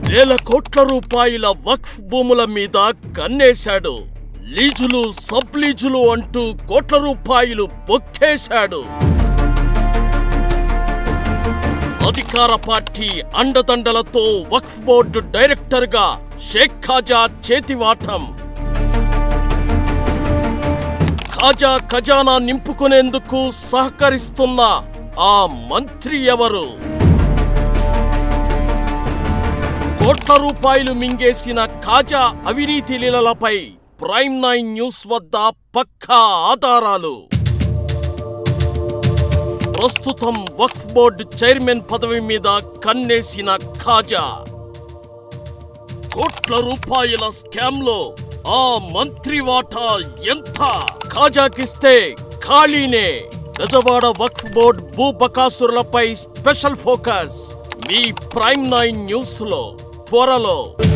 వేల కోట్ల రూపాయల వక్ఫ్ భూముల మీద కన్నేశాడు లీజులు సబ్ లీజులు అంటూ కోట్ల రూపాయలు బొక్కేశాడు అధికార పార్టీ అండదండలతో వక్ఫ్ బోర్డు డైరెక్టర్గా షేక్ ఖాజా చేతివాటం ఖాజా ఖజానా నింపుకునేందుకు సహకరిస్తున్న ఆ మంత్రి ఎవరు కోట్ల రూపాయలు మింగేసిన ఖాజా అవినీతి లీలలపై ప్రైమ్ నైన్ న్యూస్ వద్ద పక్కా ఆధారాలు ప్రస్తుతం వక్ఫ్ బోర్డు చైర్మన్ పదవి మీద కన్నేసిన ఖాజా కోట్ల రూపాయల స్కామ్ లో ఆ మంత్రి వాటా ఎంత ఖాజాకిస్తే ఖాళీనే గజవాడ వక్ఫ్ బోర్డ్ భూ బకాసురులపై స్పెషల్ ఫోకస్ మీ ప్రైమ్ నైన్ న్యూస్ లో త్వరలో